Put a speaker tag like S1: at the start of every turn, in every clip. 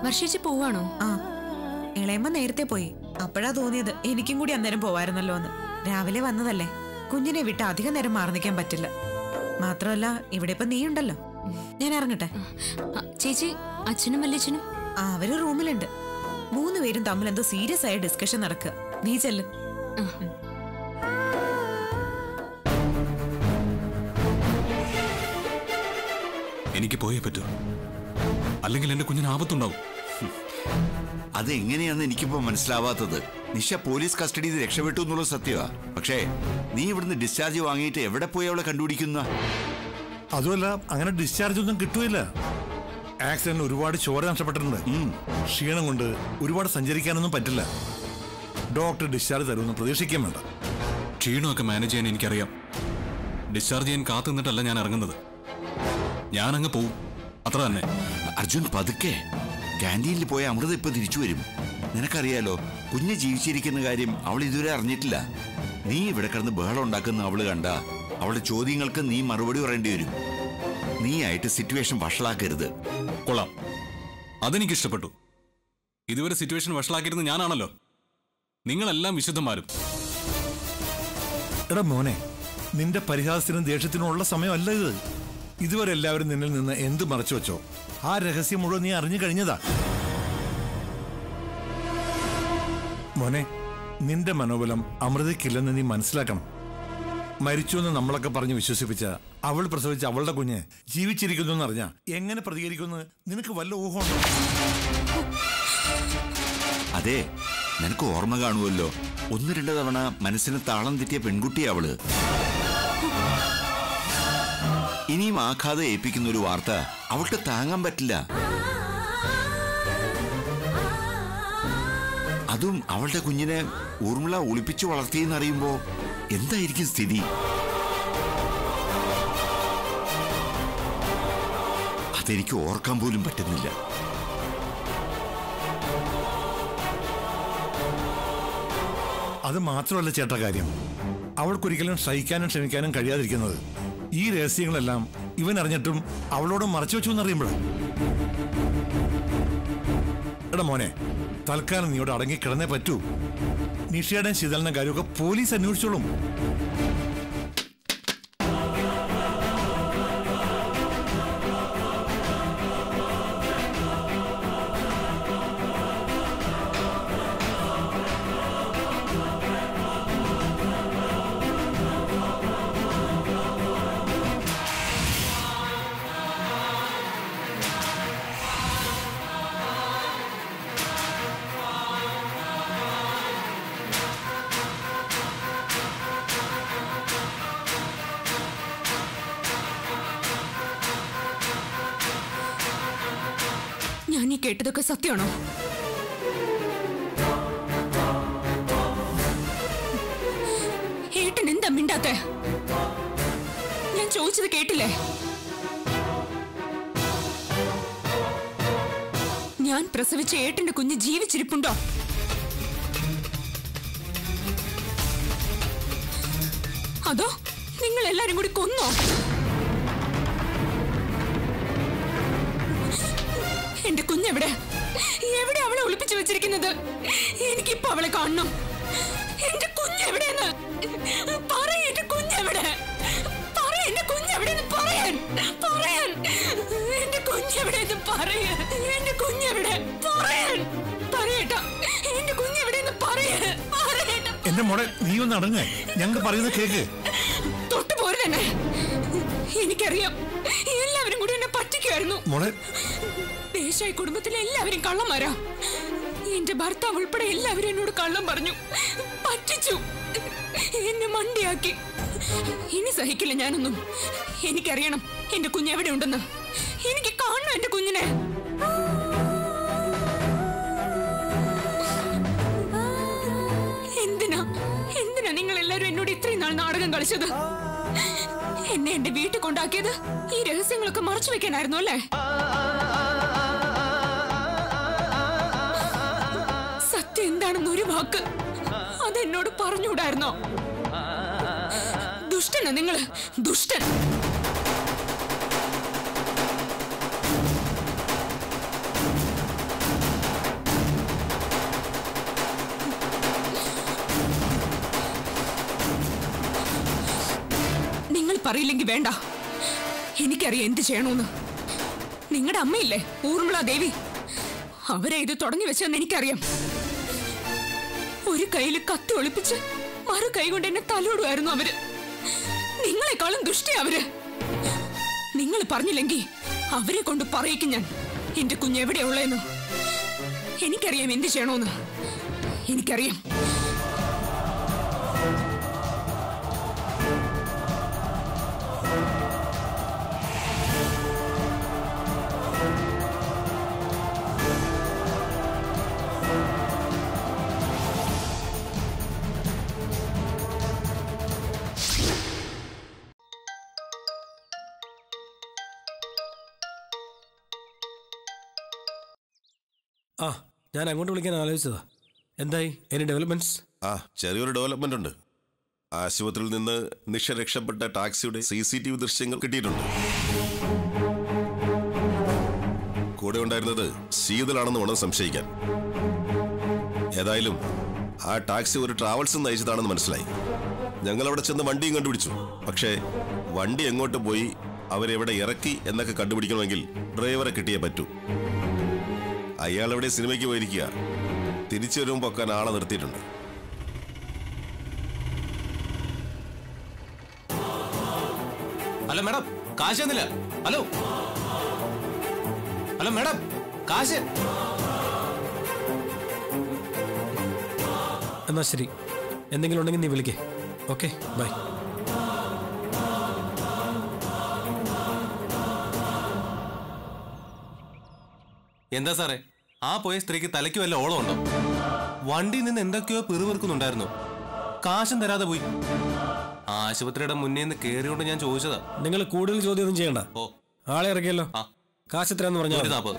S1: വർഷിച്ച് പോവാണോ
S2: ആ ഇളയമ്മ നേരത്തെ പോയി അപ്പോഴാ തോന്നിയത് എനിക്കും കൂടി അന്നേരം പോവായിരുന്നല്ലോ എന്ന് രാവിലെ വന്നതല്ലേ കുഞ്ഞിനെ വിട്ട് അധികം നേരം മാറി നിൽക്കാൻ പറ്റില്ല മാത്രമല്ല ഇവിടെ ഇപ്പൊ നീ ഉണ്ടല്ലോ ഞാൻ ഇറങ്ങട്ടെ
S1: ആ, ചേച്ചി അച്ഛനും വല്യച്ഛനും
S2: ആ അവര് റൂമിലുണ്ട് മൂന്ന് പേരും തമ്മിൽ എന്തോ സീരിയസ് ആയ ഡിസ്കഷൻ നടക്കുക നീ ചെല്ല്
S1: ആ.
S3: എനിക്ക് പോയേ പറ്റൂ അല്ലെങ്കിൽ എന്റെ കുഞ്ഞിന് ആപത്തുണ്ടാവും
S4: അതെങ്ങനെയാന്ന് എനിക്കിപ്പോ മനസ്സിലാവാത്തത് നിഷ പോലീസ് കസ്റ്റഡിയിൽ നിന്ന് രക്ഷപ്പെട്ടു എന്നുള്ളത് സത്യമാ പക്ഷേ നീ ഇവിടുന്ന് ഡിസ്ചാർജ് വാങ്ങിയിട്ട് എവിടെ പോയി അവളെ കണ്ടുപിടിക്കുന്ന
S5: അതുമല്ല അങ്ങനെ ഡിസ്ചാർജ് ഒന്നും കിട്ടൂല ആക്സിഡന്റ് ഒരുപാട് ചോര നഷ്ടപ്പെട്ടിട്ടുണ്ട് ക്ഷീണം കൊണ്ട് ഒരുപാട് സഞ്ചരിക്കാനൊന്നും പറ്റില്ല ഡോക്ടർ ഡിസ്ചാർജ് തരുമെന്ന് പ്രതീക്ഷിക്കാൻ വേണ്ട
S3: ക്ഷീണമൊക്കെ മാനേജ് ചെയ്യാൻ എനിക്കറിയാം ഡിസ്ചാർജ് ചെയ്യാൻ കാത്തു നിന്നിട്ടല്ല ഞാൻ ഇറങ്ങുന്നത് ഞാൻ അങ്ങ് പോവും അത്ര തന്നെ
S4: അർജുൻ പതുക്കെ ക്യാൻറ്റീനിൽ പോയ അമൃത ഇപ്പൊ തിരിച്ചു വരും നിനക്കറിയാലോ കുഞ്ഞ് ജീവിച്ചിരിക്കുന്ന കാര്യം അവൾ ഇതുവരെ അറിഞ്ഞിട്ടില്ല നീ ഇവിടെ കിടന്ന് ബഹളം ഉണ്ടാക്കുന്ന അവള് കണ്ട അവളുടെ ചോദ്യങ്ങൾക്ക് നീ മറുപടി പറയേണ്ടി വരും നീ ആയിട്ട് സിറ്റുവേഷൻ വഷളാക്കരുത്
S3: കൊള്ളാം അതെനിക്ക് ഇഷ്ടപ്പെട്ടു ഇതുവരെ സിറ്റുവേഷൻ വഷളാക്കിയിരുന്നത് ഞാനാണല്ലോ നിങ്ങളെല്ലാം വിശുദ്ധന്മാരും
S5: എടാ മോനെ നിന്റെ പരിഹാസത്തിനും ദേഷ്യത്തിനും ഉള്ള സമയമല്ല ഇത് ഇതുവരെ എല്ലാവരും നിന്നിൽ നിന്ന് എന്ത് മറച്ചു വെച്ചോ ആ രഹസ്യം മുഴുവൻ നീ അറിഞ്ഞു കഴിഞ്ഞതാ മോനെ നിന്റെ മനോബലം അമൃതയ്ക്കില്ലെന്ന് നീ മനസ്സിലാക്കണം മരിച്ചു എന്ന് നമ്മളൊക്കെ പറഞ്ഞ് വിശ്വസിപ്പിച്ച അവൾ പ്രസവിച്ച അവളുടെ കുഞ്ഞ് ജീവിച്ചിരിക്കുന്നു എന്നറിഞ്ഞ എങ്ങനെ പ്രതികരിക്കുമെന്ന് നിനക്ക് വല്ല ഊഹമുണ്ടോ
S4: അതെ നിനക്ക് ഓർമ്മ കാണുമല്ലോ ഒന്ന് രണ്ട് തവണ മനസ്സിന് താളം തെറ്റിയ പെൺകുട്ടിയാ അവള് ഇനിയും ആഘാതം ഏൽപ്പിക്കുന്ന ഒരു വാർത്ത അവൾക്ക് താങ്ങാൻ പറ്റില്ല അതും അവളുടെ കുഞ്ഞിനെ ഊർമിള ഒളിപ്പിച്ചു വളർത്തിയെന്നറിയുമ്പോ എന്തായിരിക്കും സ്ഥിതി അതെനിക്ക് ഓർക്കാൻ പോലും പറ്റുന്നില്ല
S5: അത് മാത്രമല്ല ചേട്ട കാര്യം അവൾക്കൊരിക്കലും സഹിക്കാനും ക്ഷമിക്കാനും കഴിയാതിരിക്കുന്നത് ഈ രഹസ്യങ്ങളെല്ലാം ഇവൻ അറിഞ്ഞിട്ടും അവളോട് മറച്ചു വെച്ചു എന്നറിയുമ്പോഴാണ് എടാ മോനെ തൽക്കാലം നീയോട് അടങ്ങി കിടന്നേ പറ്റൂ നിഷയുടെ ശീതളിന്റെ കാര്യമൊക്കെ പോലീസ് അന്വേഷിച്ചോളും
S1: ഞാൻ ഈ കേട്ടതൊക്കെ സത്യമാണോ ഏട്ടൻ എന്താ മിണ്ടാത്തെ ഞാൻ ചോദിച്ചത് കേട്ടില്ലേ ഞാൻ പ്രസവിച്ച ഏട്ടന്റെ കുഞ്ഞ് ജീവിച്ചിരിപ്പുണ്ടോ അതോ നിങ്ങൾ എല്ലാരും കൂടി കൊന്നോ എന്റെ കുഞ്ഞെവിടെ എവിടെ അവളെ ഒളിപ്പിച്ചു വെച്ചിരിക്കുന്നത് എനിക്കിപ്പോ അവളെ കാണണം എന്റെ കുഞ്ഞെവിടെയെന്ന് പറയ എന്റെ കുഞ്ഞെവിടെ പറ എന്റെ കുഞ്ഞെവിടെയെന്ന് പറയാൻ പറയാൻ എന്റെ കുഞ്ഞെവിടെയെന്ന് പറയാൻ എന്റെ കുഞ്ഞെവിടെ പറയാൻ പറയട്ട എന്റെ കുഞ്ഞെവിടെയെന്ന് പറയാ പറയട്ട
S5: എന്റെ മോളെ നീ ഒന്ന് അടങ്ങ് ഞങ്ങൾ പറയുന്നത് കേക്ക്
S1: തൊട്ടു പോരു തന്നെ എനിക്കറിയാം എല്ലാവരും കൂടി എന്നെ പറ്റിക്കുമായിരുന്നു
S5: മോളെ
S1: ദേശായി കുടുംബത്തിലെ എല്ലാവരും കള്ളന്മാരാ എന്റെ ഭർത്താവ് ഉൾപ്പെടെ എല്ലാവരും എന്നോട് കള്ളം പറഞ്ഞു പറ്റിച്ചു എന്നെ മണ്ടിയാക്കി ഇനി സഹിക്കില്ല ഞാനൊന്നും എനിക്കറിയണം എന്റെ കുഞ്ഞ് എവിടെ ഉണ്ടെന്ന് എനിക്ക് കാണണം എന്റെ കുഞ്ഞിനെ എന്തിനാ എന്തിനാ നിങ്ങൾ എല്ലാവരും എന്നോട് ഇത്രയും നാൾ നാടകം കളിച്ചത് എന്നെ എന്റെ വീട്ടിൽ കൊണ്ടാക്കിയത് ഈ രഹസ്യങ്ങളൊക്കെ മറച്ചു വെക്കാനായിരുന്നു അല്ലേ സത്യം എന്താണെന്ന് ഒരു വാക്ക് അതെന്നോട് പറഞ്ഞുകൂടായിരുന്നോ ദുഷ്ടനാ നിങ്ങള് ദുഷ്ടൻ അറിയില്ലെങ്കിൽ വേണ്ട എനിക്കറിയാം എന്ത് ചെയ്യണമെന്ന് നിങ്ങളുടെ അമ്മയില്ലേ ഊർമിള ദേവി അവരെ ഇത് തുടങ്ങി വെച്ചെന്ന് എനിക്കറിയാം ഒരു കയ്യിൽ കത്തി ഒളിപ്പിച്ച് മറു കൈ കൊണ്ട് എന്നെ തലോടുമായിരുന്നു അവര് നിങ്ങളെക്കാളും ദുഷ്ടി അവര് നിങ്ങൾ പറഞ്ഞില്ലെങ്കിൽ അവരെ കൊണ്ട് പറയിക്കും ഞാൻ എന്റെ കുഞ്ഞ് എവിടെയുള്ളതെന്ന് എനിക്കറിയാം എന്ത് ചെയ്യണമെന്ന് എനിക്കറിയാം
S6: ആ ഞാൻ അങ്ങോട്ട് വിളിക്കാൻ ആലോചിച്ചതാ എന്തായി എനി ഡെവലപ്മെന്റ്സ്
S7: ആ ചെറിയൊരു ഡെവലപ്മെന്റ് ഉണ്ട് ആശുപത്രിയിൽ നിന്ന് നിഷ രക്ഷപ്പെട്ട ടാക്സിയുടെ സി സി ടി വി ദൃശ്യങ്ങൾ കിട്ടിയിട്ടുണ്ട് കൂടെ ഉണ്ടായിരുന്നത് ശീതളാണെന്ന് വേണം സംശയിക്കാൻ ഏതായാലും ആ ടാക്സി ഒരു ട്രാവൽസ് നയിച്ചതാണെന്ന് മനസ്സിലായി ഞങ്ങൾ അവിടെ ചെന്ന് വണ്ടിയും കണ്ടുപിടിച്ചു പക്ഷേ വണ്ടി എങ്ങോട്ട് പോയി അവരെവിടെ ഇറക്കി എന്നൊക്കെ കണ്ടുപിടിക്കണമെങ്കിൽ ഡ്രൈവറെ കിട്ടിയേ പറ്റൂ അയാൾ എവിടെ സിനിമയ്ക്ക് പോയിരിക്കുക തിരിച്ചു വരുമ്പോൾ ഒക്കെ ആളെ നിർത്തിയിട്ടുണ്ട്
S3: ഹലോ മാഡം കാശ് തന്നില്ല ഹലോ ഹലോ മാഡം കാശ്
S6: എന്നാ ശരി എന്തെങ്കിലും ഉണ്ടെങ്കിൽ നീ വിളിക്കേ ഓക്കെ ബൈ
S3: എന്താ സാറേ ആ പോയ സ്ത്രീക്ക് തലയ്ക്ക് വല്ല ഓളമുണ്ടോ വണ്ടിയിൽ നിന്ന് എന്തൊക്കെയോ പിറുപിറുക്കുന്നുണ്ടായിരുന്നു കാശും തരാതെ പോയി ആശുപത്രിയുടെ മുന്നേ നിന്ന് കയറിയോണ്ട് ഞാൻ ചോദിച്ചതാ
S6: നിങ്ങൾ കൂടുതൽ ചോദ്യമൊന്നും ചെയ്യണ്ട
S3: ഓ
S6: ആളെ ഇറക്കിയല്ലോ
S3: ആ.
S6: കാശ് എത്രയാന്ന്
S3: ഒരു
S6: പറഞ്ഞാൽ
S3: നാപ്പത്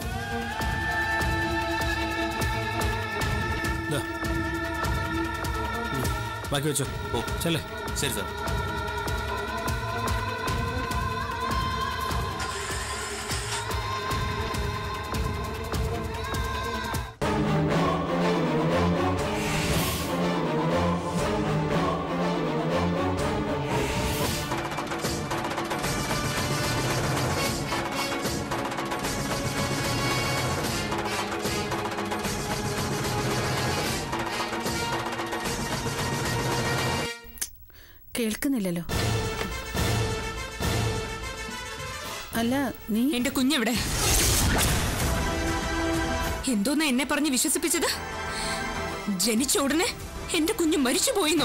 S6: ബാക്കി വെച്ചോ
S3: ഓ
S6: ചെല്ലേ
S3: ശരി സാർ
S8: കേൾക്കുന്നില്ലല്ലോ അല്ല നീ
S1: എന്റെ കുഞ്ഞെവിടെ എന്തോന്നാ എന്നെ പറഞ്ഞ് വിശ്വസിപ്പിച്ചത് ജനിച്ച ഉടനെ എന്റെ കുഞ്ഞ് മരിച്ചു പോയിന്നോ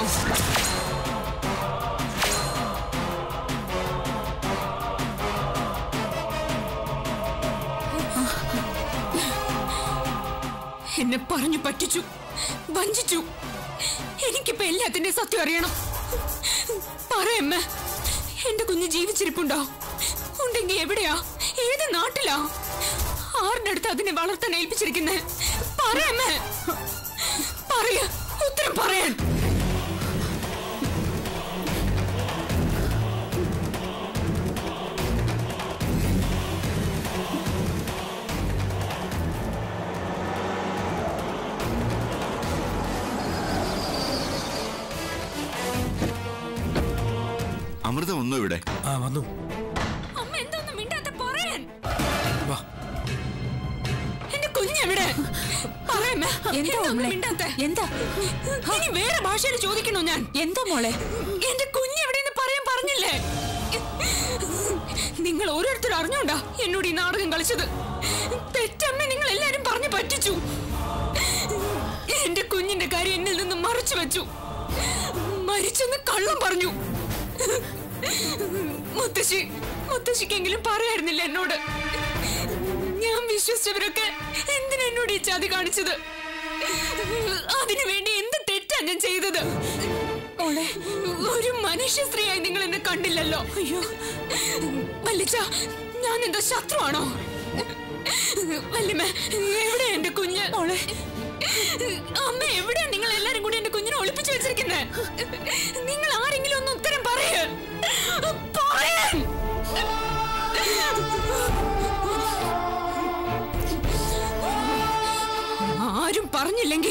S1: എന്നെ പറഞ്ഞു പറ്റിച്ചു വഞ്ചിച്ചു എനിക്കിപ്പോ എല്ലാത്തിന്റെ സത്യം അറിയണം പറയമ്മ എന്റെ കുഞ്ഞ് ജീവിച്ചിരിപ്പുണ്ടോ ഉണ്ടെങ്കി എവിടെയാ ഏത് നാട്ടിലാ ആരുടെ അടുത്ത് അതിനെ വളർത്താൻ ഏൽപ്പിച്ചിരിക്കുന്നേ പറയമ്മ പറയ ഉത്തരം പറയാൻ
S4: അമൃത ഒന്നും ഇവിടെ
S6: ആ വന്നു
S1: അമ്മ എന്തോന്നും മിണ്ടാത്ത പറയാൻ
S6: വാ
S1: എന്റെ കുഞ്ഞെവിടെ പറയമ്മ
S8: എന്താ
S1: എന്തോന്നും
S8: മോളെ?
S1: മിണ്ടാത്തെ
S8: എന്താ
S1: ഇനി വേറെ ഭാഷയിൽ ചോദിക്കണോ ഞാൻ
S8: എന്താ മോളെ
S1: എന്റെ കുഞ്ഞെവിടെയെന്ന് പറയാൻ പറഞ്ഞില്ലേ നിങ്ങൾ ഓരോരുത്തരും അറിഞ്ഞോണ്ടാ എന്നോട് ഈ നാടകം കളിച്ചത് പെറ്റമ്മ നിങ്ങൾ എല്ലാരും പറഞ്ഞു പറ്റിച്ചു എന്റെ കുഞ്ഞിന്റെ കാര്യം എന്നിൽ നിന്ന് മറച്ചു വെച്ചു മരിച്ചെന്ന് കള്ളം പറഞ്ഞു മുത്തശ്ശി മുത്തശ്ശിക്കെങ്കിലും പറയായിരുന്നില്ല എന്നോട് ഞാൻ വിശ്വസിച്ചവരൊക്കെ എന്തിനാ എന്നോട് ഈ ചതി കാണിച്ചത് അതിനു വേണ്ടി എന്ത് തെറ്റാ ഞാൻ ചെയ്തത് ഒരു മനുഷ്യ സ്ത്രീയായി നിങ്ങൾ എന്നെ കണ്ടില്ലല്ലോ അയ്യോ വല്ലിച്ച ഞാൻ എന്തോ ശത്രുവാണോ വല്യമ്മ എവിടെ എന്റെ കുഞ്ഞ് അമ്മ എവിടെയാ നിങ്ങൾ എല്ലാരും കൂടി എന്റെ കുഞ്ഞിനെ ഒളിപ്പിച്ചു വെച്ചിരിക്കുന്നേ നിങ്ങൾ ആരെങ്കിലും ഒന്ന് ഉത്തരം പറയ പറയാൻ ആരും പറഞ്ഞില്ലെങ്കിൽ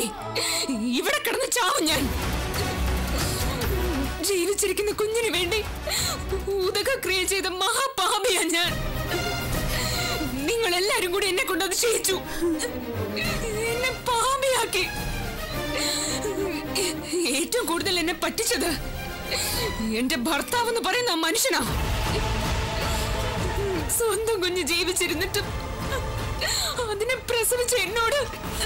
S1: ഇവിടെ കിടന്ന് ചാവും ഞാൻ ജീവിച്ചിരിക്കുന്ന കുഞ്ഞിന് വേണ്ടി ഉദകക്രിയ ചെയ്ത മഹാപാപിയാ ഞാൻ നിങ്ങൾ എല്ലാരും കൂടി എന്നെ കൊണ്ട് അത് ചെയ്യിച്ചു എന്നെ പാപിയാക്കി ഏറ്റവും കൂടുതൽ എന്നെ പറ്റിച്ചത് എന്റെ ഭർത്താവ് എന്ന് പറയുന്ന ആ മനുഷ്യനാ സ്വന്തം കുഞ്ഞ് ജീവിച്ചിരുന്നിട്ടും അതിനെ പ്രസവിച്ച എന്നോട്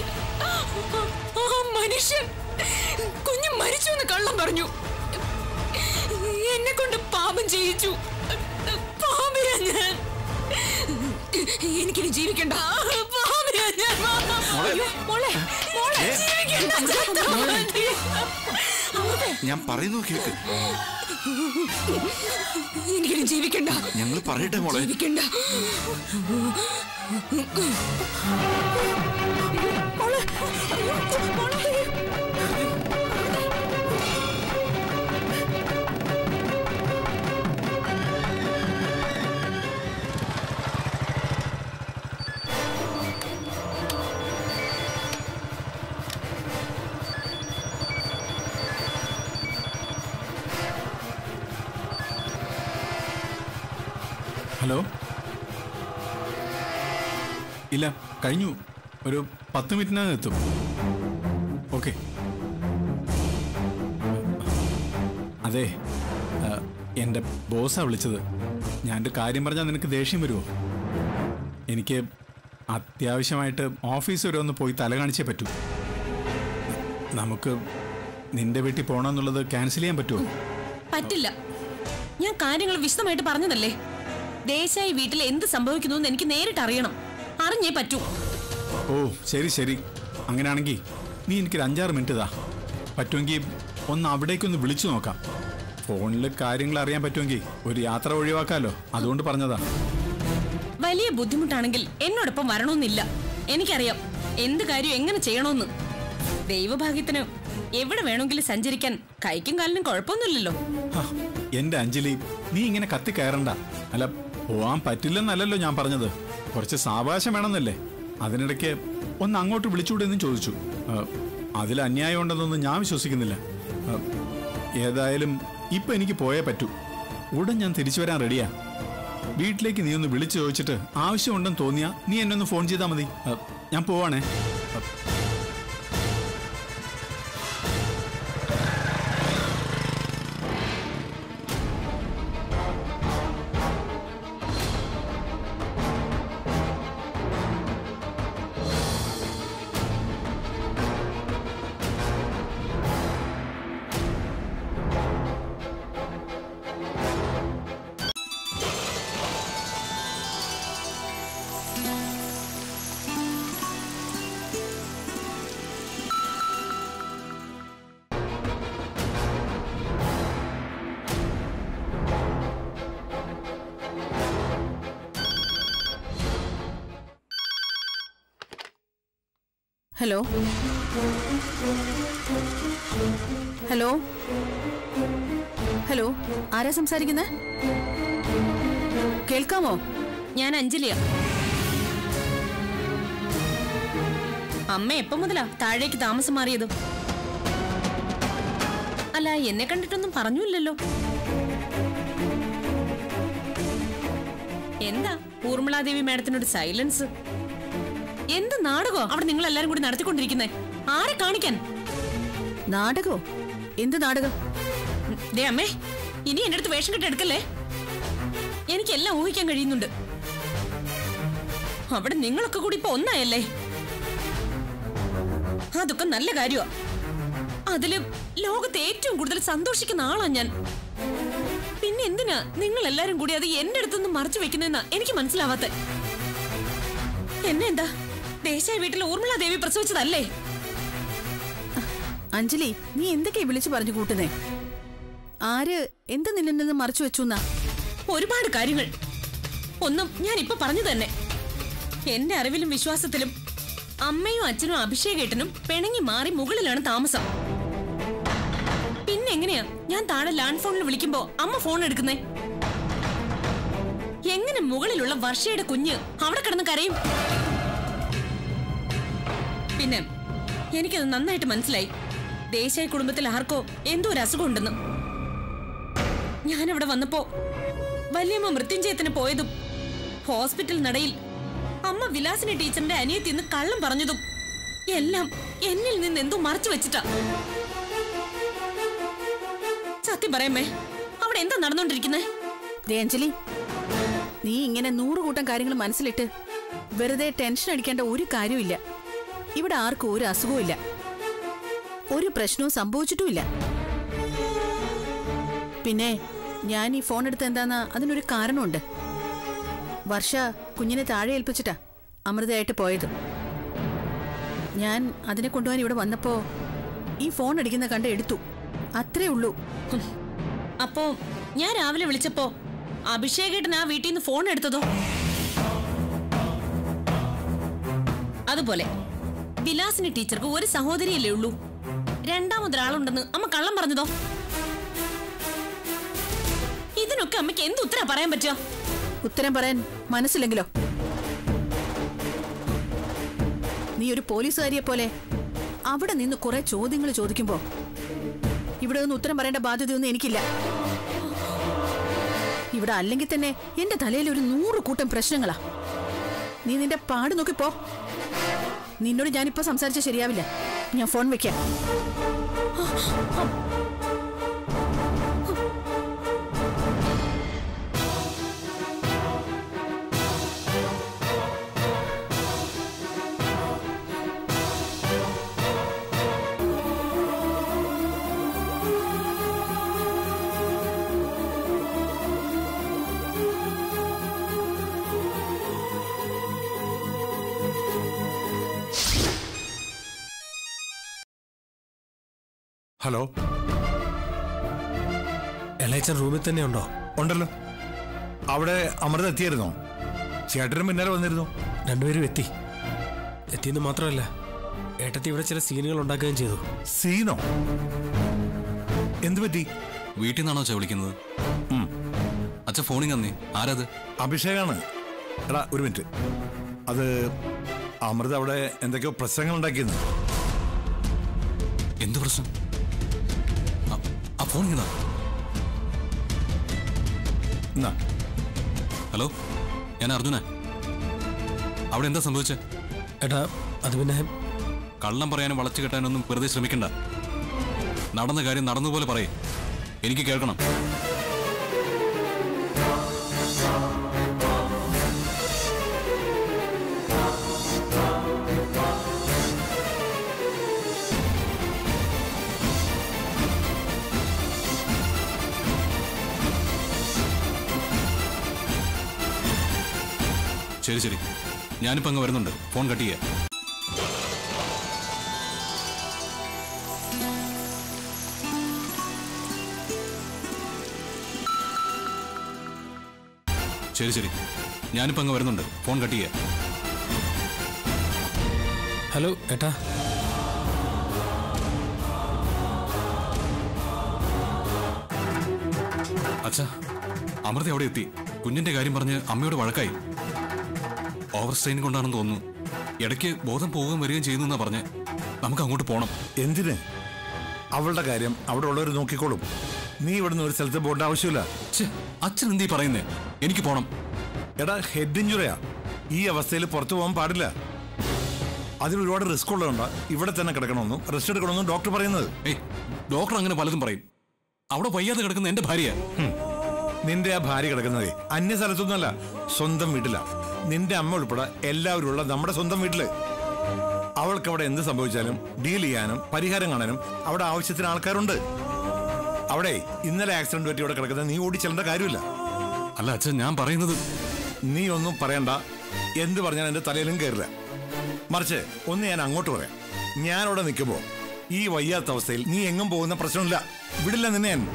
S1: ആ മനുഷ്യൻ കുഞ്ഞ് മരിച്ചു എന്ന് കള്ളം പറഞ്ഞു എന്നെ കൊണ്ട് പാപം ചെയ്യിച്ചു പാപിയാ ഞാൻ എനിക്കിനി ജീവിക്കണ്ട പാപിയാ ഞാൻ അയ്യോ, മോളെ മോളെ ജീവിക്കണ്ട ചത്താ മതി.
S4: ഞാൻ പറയുന്നു കേക്ക്
S1: എനിക്കിനി ജീവിക്കണ്ട
S4: ഞങ്ങൾ പറയട്ടെ മോളെ
S1: ജീവിക്കണ്ട
S9: ഹലോ ഇല്ല കഴിഞ്ഞു ഒരു പത്ത് മിനിറ്റിനകം എത്തും ഓക്കെ അതെ ആ, എൻ്റെ ബോസാ വിളിച്ചത് ഞാൻ ഒരു കാര്യം പറഞ്ഞാൽ നിനക്ക് ദേഷ്യം വരുമോ എനിക്ക് അത്യാവശ്യമായിട്ട് ഓഫീസ് വരെ ഒന്ന് പോയി തല കാണിച്ചേ പറ്റൂ നമുക്ക് നിന്റെ വീട്ടിൽ പോകണമെന്നുള്ളത് ക്യാൻസൽ ചെയ്യാൻ പറ്റുമോ
S10: പറ്റില്ല ഞാൻ കാര്യങ്ങൾ വിശദമായിട്ട് പറഞ്ഞതല്ലേ ദേശായി വീട്ടിൽ എന്ത് സംഭവിക്കുന്നു എന്ന് എനിക്ക് നേരിട്ട് അറിയണം അറിഞ്ഞേ പറ്റൂ
S9: ഓ ശരി ശരി അങ്ങനെയാണെങ്കിൽ നീ എനിക്കൊരു അഞ്ചാറ് മിനിറ്റ് താ പറ്റുമെങ്കിൽ ഒന്ന് അവിടേക്കൊന്ന് വിളിച്ചു നോക്കാം ഫോണിൽ കാര്യങ്ങൾ അറിയാൻ പറ്റുമെങ്കിൽ ഒരു യാത്ര ഒഴിവാക്കാലോ അതുകൊണ്ട് പറഞ്ഞതാ
S10: വലിയ ബുദ്ധിമുട്ടാണെങ്കിൽ എന്നോടൊപ്പം വരണമെന്നില്ല എനിക്കറിയാം എന്ത് കാര്യം എങ്ങനെ ചെയ്യണമെന്ന് ദൈവഭാഗ്യത്തിന് എവിടെ വേണമെങ്കിലും സഞ്ചരിക്കാൻ കൈക്കും കാലിനും കുഴപ്പമൊന്നുമില്ലല്ലോ
S9: ഹ, എന്റെ അഞ്ജലി നീ ഇങ്ങനെ കത്തി കയറണ്ട അല്ല പോവാൻ പറ്റില്ലെന്നല്ലല്ലോ ഞാൻ പറഞ്ഞത് കുറച്ച് സാവകാശം വേണമെന്നല്ലേ അതിനിടയ്ക്ക് ഒന്ന് അങ്ങോട്ട് വിളിച്ചുകൂടെ ചോദിച്ചു ആ, അതിൽ അന്യായം ഉണ്ടെന്നൊന്നും ഞാൻ വിശ്വസിക്കുന്നില്ല ആ, ഏതായാലും ഇപ്പൊ എനിക്ക് പോയേ പറ്റൂ ഉടൻ ഞാൻ തിരിച്ചു വരാൻ റെഡിയാ വീട്ടിലേക്ക് നീ ഒന്ന് വിളിച്ചു ചോദിച്ചിട്ട് ആവശ്യമുണ്ടെന്ന് തോന്നിയാ നീ എന്നെ ഒന്ന് ഫോൺ ചെയ്താൽ മതി ആ, ഞാൻ പോവാണേ ആ,
S8: ഹലോ ഹലോ ഹലോ ആരാ സംസാരിക്കുന്നത് കേൾക്കാമോ
S10: ഞാൻ അഞ്ജലിയ അമ്മ എപ്പം മുതലാ താഴേക്ക് താമസം മാറിയത് അല്ല എന്നെ കണ്ടിട്ടൊന്നും പറഞ്ഞില്ലല്ലോ എന്താ ഊർമിളാദേവി മാഡത്തിനോട് സൈലൻസ് എന്ത് നാടകോ അവിടെ നിങ്ങൾ എല്ലാരും കൂടി നടത്തിക്കൊണ്ടിരിക്കുന്നേ ആരെ കാണിക്കാൻ
S8: നാടകോ എന്ത് നാടകം
S10: ദേ അമ്മേ ഇനി എന്റെ അടുത്ത് വേഷം കെട്ട് എടുക്കല്ലേ എനിക്കെല്ലാം ഊഹിക്കാൻ കഴിയുന്നുണ്ട് അവിടെ നിങ്ങളൊക്കെ കൂടി ഇപ്പൊ ഒന്നായല്ലേ അതൊക്കെ നല്ല കാര്യമാ അതില് ലോകത്ത് ഏറ്റവും കൂടുതൽ സന്തോഷിക്കുന്ന ആളാ ഞാൻ പിന്നെ എന്തിനാ നിങ്ങൾ എല്ലാരും കൂടി അത് എന്റെ അടുത്തുനിന്ന് മറച്ചു വെക്കുന്നെന്നാ എനിക്ക് മനസ്സിലാവാത്ത എന്നെ എന്താ ദേശായ വീട്ടിൽ ഊർമിള ദേവി പ്രസവിച്ചതല്ലേ
S8: അഞ്ജലി നീ എന്തൊക്കെയാ വിളിച്ചു പറഞ്ഞു കൂട്ടുന്നേ ആര് എന്ത് നിന്നിൽ നിന്ന് മറച്ചു വെച്ചു എന്നാ
S10: ഒരുപാട് കാര്യങ്ങൾ ഒന്നും ഞാൻ ഇപ്പൊ പറഞ്ഞു തന്നെ എന്റെ അറിവിലും വിശ്വാസത്തിലും അമ്മയും അച്ഛനും അഭിഷേകേട്ടനും പിണങ്ങി മാറി മുകളിലാണ് താമസം പിന്നെ എങ്ങനെയാ ഞാൻ താഴെ ലാൻഡ് ഫോണിൽ വിളിക്കുമ്പോ അമ്മ ഫോൺ എടുക്കുന്നേ എങ്ങനെ മുകളിലുള്ള വർഷയുടെ കുഞ്ഞ് അവിടെ കിടന്ന് കരയും പിന്നെ എനിക്കത് നന്നായിട്ട് മനസ്സിലായി ദേശായി കുടുംബത്തിൽ ആർക്കോ എന്തോ ഒരു അസുഖം ഉണ്ടെന്ന് ഞാനവിടെ വന്നപ്പോ വല്യമ്മ മൃത്യുഞ്ജയത്തിന് പോയതും ഹോസ്പിറ്റൽ നടയിൽ അമ്മ വിലാസിനി ടീച്ചറിന്റെ അനിയത്തി ഇന്ന് കള്ളം പറഞ്ഞതും എല്ലാം എന്നിൽ നിന്ന് എന്തോ മറച്ചു വെച്ചിട്ടാ സത്യം പറയാമേ അവിടെ എന്താ നടന്നുകൊണ്ടിരിക്കുന്നത്
S8: ദേ അഞ്ജലി നീ ഇങ്ങനെ നൂറ് കൂട്ടം കാര്യങ്ങൾ മനസ്സിലിട്ട് വെറുതെ ടെൻഷൻ അടിക്കേണ്ട ഒരു കാര്യമില്ല ഇവിടെ ആർക്കും ഒരു അസുഖവും ഇല്ല ഒരു പ്രശ്നവും സംഭവിച്ചിട്ടുമില്ല പിന്നെ ഞാൻ ഈ ഫോൺ എടുത്ത് എന്താന്നാ അതിനൊരു കാരണമുണ്ട് വർഷ കുഞ്ഞിനെ താഴെ ഏൽപ്പിച്ചിട്ടാ അമൃതയായിട്ട് പോയത് ഞാൻ അതിനെ കൊണ്ടുപോകാൻ ഇവിടെ വന്നപ്പോ ഈ ഫോൺ അടിക്കുന്ന കണ്ട് എടുത്തു അത്രേ ഉള്ളൂ
S10: ഹും. അപ്പോ ഞാൻ രാവിലെ വിളിച്ചപ്പോ അഭിഷേകേട്ടൻ ആ വീട്ടിൽ നിന്ന് ഫോൺ എടുത്തതോ അതുപോലെ വിലാസിനി ടീച്ചർക്ക് ഒരു സഹോദരിയല്ലേ ഉള്ളൂ രണ്ടാമതൊരാളുണ്ടെന്ന് അമ്മ കള്ളം പറഞ്ഞതോ ഇതിനൊക്കെ അമ്മയ്ക്ക് എന്ത് ഉത്തരം പറയാൻ പറ്റുക
S8: ഉത്തരം പറയാൻ മനസ്സില്ലെങ്കിലോ നീ ഒരു പോലീസുകാരിയെ പോലെ അവിടെ നിന്ന് കുറെ ചോദ്യങ്ങൾ ചോദിക്കുമ്പോ ഇവിടെ നിന്ന് ഉത്തരം പറയേണ്ട ബാധ്യതയൊന്നും എനിക്കില്ല ഇവിടെ അല്ലെങ്കിൽ തന്നെ എന്റെ തലയിൽ ഒരു നൂറ് കൂട്ടം പ്രശ്നങ്ങളാ നീ നിന്റെ പാട് നോക്കി പോ നിന്നോട് ഞാനിപ്പോ സംസാരിച്ച ശരിയാവില്ല ഞാൻ ഫോൺ വെക്കാം
S5: ഹലോ
S6: എളയച്ചൻ റൂമിൽ തന്നെ ഉണ്ടോ
S5: ഉണ്ടല്ലോ അവിടെ അമൃത എത്തിയായിരുന്നോ ചേട്ടനും പിന്നാലെ വന്നിരുന്നു
S6: രണ്ടുപേരും എത്തി എത്തിയെന്ന് മാത്രമല്ല ഏട്ടത്തി ഇവിടെ ചില സീനുകൾ ഉണ്ടാക്കുകയും ചെയ്തു
S5: സീനോ എന്തു പറ്റി
S11: വീട്ടിൽ നിന്നാണോ അച്ഛാ വിളിക്കുന്നത് അച്ഛൻ ഫോണിൽ തന്നേ ആരത്
S5: അഭിഷേകാണ് എടാ ഒരു മിനിറ്റ് അത് അമൃത അവിടെ എന്തൊക്കെയോ പ്രശ്നങ്ങൾ ഉണ്ടാക്കിയെന്ന്
S11: എന്ത് പ്രശ്നം ആ- ആ ഫോൺ ഇങ്ങതാ
S5: എന്നാ
S11: ഹലോ ഞാൻ അർജുന അവിടെ എന്താ സംഭവിച്ചേ
S6: ഏട്ടാ അത് പിന്നെ
S11: കള്ളം പറയാനും വളച്ചു കെട്ടാനൊന്നും വെറുതെ ശ്രമിക്കണ്ട നടന്ന കാര്യം നടന്നതുപോലെ പറയേ എനിക്ക് കേൾക്കണം ശരി ശരി ഞാനിപ്പോ അങ്ങ് വരുന്നുണ്ട് ഫോൺ കട്ട് ചെയ്യാം ശരി ശരി ഞാനിപ്പോ അങ്ങ് വരുന്നുണ്ട് ഫോൺ കട്ട് ചെയ്യാം
S6: ഹലോ ഏട്ടാ
S11: അച്ഛാ അമൃത അവിടെ എത്തി കുഞ്ഞിന്റെ കാര്യം പറഞ്ഞ് അമ്മയോട് വഴക്കായി ഓവർ സ്ട്രെയിൻ കൊണ്ടാണെന്ന് തോന്നുന്നു ഇടയ്ക്ക് ബോധം പോവുകയും വരികയും ചെയ്യുന്നു എന്നാ പറഞ്ഞ് നമുക്ക് അങ്ങോട്ട് പോകണം
S5: എന്തിന് അവളുടെ കാര്യം അവിടെ ഉള്ളവർ നോക്കിക്കോളും നീ ഇവിടുന്ന് ഒരു സ്ഥലത്ത് പോകേണ്ട ആവശ്യമില്ല
S11: ഛെ, അച്ഛൻ എന്തീ പറയുന്നേ എനിക്ക് പോണം
S5: എടാ ഹെഡ് ഇഞ്ചുറിയാ ഈ അവസ്ഥയിൽ പുറത്തു പോകാൻ പാടില്ല അതിന് ഒരുപാട് റിസ്ക് ഉള്ളതുകൊണ്ടാ ഇവിടെ തന്നെ കിടക്കണമെന്നും റെസ്റ്റ് എടുക്കണമെന്നും ഡോക്ടർ പറയുന്നത്
S11: ഏയ് ഡോക്ടർ അങ്ങനെ പലതും പറയും അവിടെ വയ്യാതെ കിടക്കുന്ന എന്റെ ഭാര്യ
S5: നിന്റെ ആ ഭാര്യ കിടക്കുന്നതേ അന്യ സ്ഥലത്തൊന്നുമല്ല സ്വന്തം വീട്ടിലാ നിന്റെ അമ്മ ഉൾപ്പെടെ എല്ലാവരും ഉള്ള നമ്മുടെ സ്വന്തം വീട്ടില് അവൾക്ക് അവിടെ എന്ത് സംഭവിച്ചാലും ഡീൽ ചെയ്യാനും പരിഹാരം കാണാനും അവിടെ ആവശ്യത്തിന് ആൾക്കാരുണ്ട് അവിടെ ഇന്നലെ ആക്സിഡന്റ് പറ്റി ഇവിടെ കിടക്കുന്ന നീ ഓടി ചെല്ലേണ്ട കാര്യമില്ല
S11: അല്ല അച്ഛൻ ഞാൻ പറയുന്നത്
S5: നീ ഒന്നും പറയണ്ട എന്ത് പറഞ്ഞാൽ എന്റെ തലയിലും കയറില്ല മറിച്ച് ഒന്ന് ഞാൻ അങ്ങോട്ട് പറയാം ഞാൻ അവിടെ നിൽക്കുമ്പോ ഈ വയ്യാത്ത അവസ്ഥയിൽ നീ എങ്ങും പോകുന്ന പ്രശ്നമില്ല വിടില്ല നിന്നെ ഞാൻ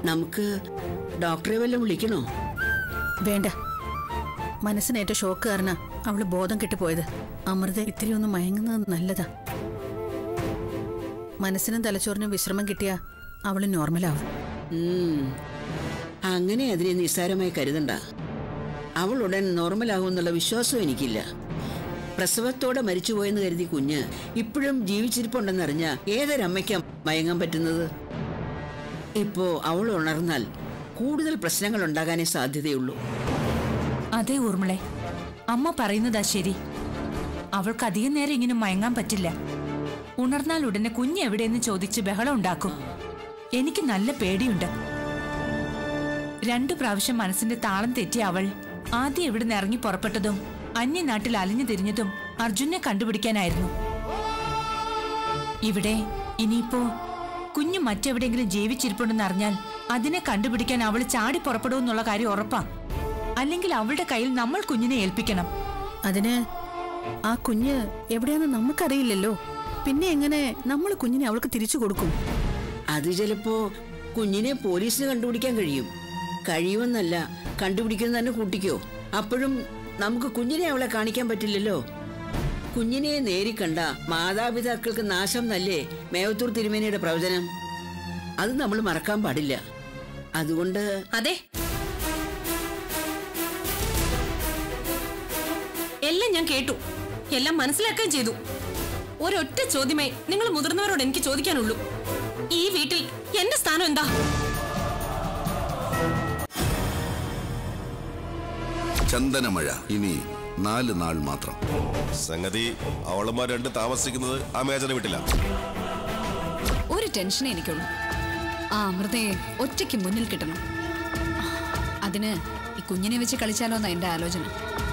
S12: നമുക്ക് ഡോക്ടറെ വല്ലതും വിളിക്കണോ
S8: വേണ്ട മനസ്സിനേറ്റ ഷോക്ക് കാരണ അവള് ബോധം കെട്ടുപോയത് അമൃത ഇത്തിരി ഒന്ന് മയങ്ങുന്നത് നല്ലതാ മനസ്സിനും തലച്ചോറിനും വിശ്രമം കിട്ടിയാ അവള് നോർമലാവും
S12: ഉം. അങ്ങനെ അതിനെ നിസ്സാരമായി കരുതണ്ട അവൾ ഉടൻ നോർമലാകുമെന്നുള്ള വിശ്വാസം എനിക്കില്ല പ്രസവത്തോടെ മരിച്ചുപോയെന്ന് കരുതി കുഞ്ഞ് ഇപ്പോഴും ജീവിച്ചിരിപ്പുണ്ടെന്നറിഞ്ഞ ഏതൊരമ്മയ്ക്കാ മയങ്ങാൻ പറ്റുന്നത് ഇപ്പോ അവൾ ഉണർന്നാൽ കൂടുതൽ പ്രശ്നങ്ങൾ ഉണ്ടാകാനേ സാധ്യതയുള്ളൂ
S13: അതെ ഊർമിളെ അമ്മ പറയുന്നതാ ശരി അവൾക്ക് അധികം നേരം ഇങ്ങനെ മയങ്ങാൻ പറ്റില്ല ഉണർന്നാൽ ഉടനെ കുഞ്ഞ് എവിടെയെന്ന് ചോദിച്ച് ബഹളം ഉണ്ടാക്കും എനിക്ക് നല്ല പേടിയുണ്ട് രണ്ടു പ്രാവശ്യം മനസ്സിന്റെ താളം തെറ്റിയ അവൾ ആദ്യം ഇവിടുന്ന് ഇറങ്ങി പുറപ്പെട്ടതും അന്യനാട്ടിൽ അലഞ്ഞു തിരിഞ്ഞതും അർജുനെ കണ്ടുപിടിക്കാനായിരുന്നു ഇവിടെ ഇനിയിപ്പോ കുഞ്ഞ് മറ്റെവിടെയെങ്കിലും ജീവിച്ചിരിപ്പുണ്ടെന്ന് അറിഞ്ഞാൽ അതിനെ കണ്ടുപിടിക്കാൻ അവൾ ചാടി പുറപ്പെടുമെന്നുള്ള കാര്യം ഉറപ്പാ അല്ലെങ്കിൽ അവളുടെ കയ്യിൽ നമ്മൾ കുഞ്ഞിനെ ഏൽപ്പിക്കണം
S8: അതിന് ആ കുഞ്ഞ് എവിടെയാന്ന് നമുക്കറിയില്ലല്ലോ പിന്നെ എങ്ങനെ നമ്മൾ കുഞ്ഞിനെ അവൾക്ക് തിരിച്ചു കൊടുക്കും
S12: അത് ചിലപ്പോ കുഞ്ഞിനെ പോലീസിന് കണ്ടുപിടിക്കാൻ കഴിയും കഴിയുമെന്നല്ല കണ്ടുപിടിക്കുന്നത് തന്നെ കൂട്ടിക്കോ അപ്പോഴും നമുക്ക് കുഞ്ഞിനെ അവളെ കാണിക്കാൻ പറ്റില്ലല്ലോ കുഞ്ഞിനെ നേരിക്കണ്ട മാതാപിതാക്കൾക്ക് നാശം നല്ലേ മേവത്തൂർ തിരുമേനിയുടെ പ്രവചനം അത് നമ്മൾ മറക്കാൻ പാടില്ല അതുകൊണ്ട്
S10: അതെ എല്ലാം ഞാൻ കേട്ടു എല്ലാം മനസ്സിലാക്കുകയും ചെയ്തു ഒരൊറ്റ ചോദ്യമേ നിങ്ങൾ മുതിർന്നവരോട് എനിക്ക് ചോദിക്കാനുള്ളൂ ഈ വീട്ടിൽ എന്റെ സ്ഥാനം എന്താ
S7: ചന്ദനമഴ ഇനി നാല് നാൾ മാത്രം സംഗതി അവളന്മാർ രണ്ട് താമസിക്കുന്നത് ആ മേജയുടെ വീട്ടിലാണ്
S1: ഒരു ടെൻഷനേ എനിക്കുള്ളൂ ആ അമൃതയെ ഒറ്റയ്ക്ക് മുന്നിൽ കിട്ടണം അതിന് ഈ കുഞ്ഞിനെ വെച്ച് കളിച്ചാലോ എന്നാ എന്റെ ആലോചന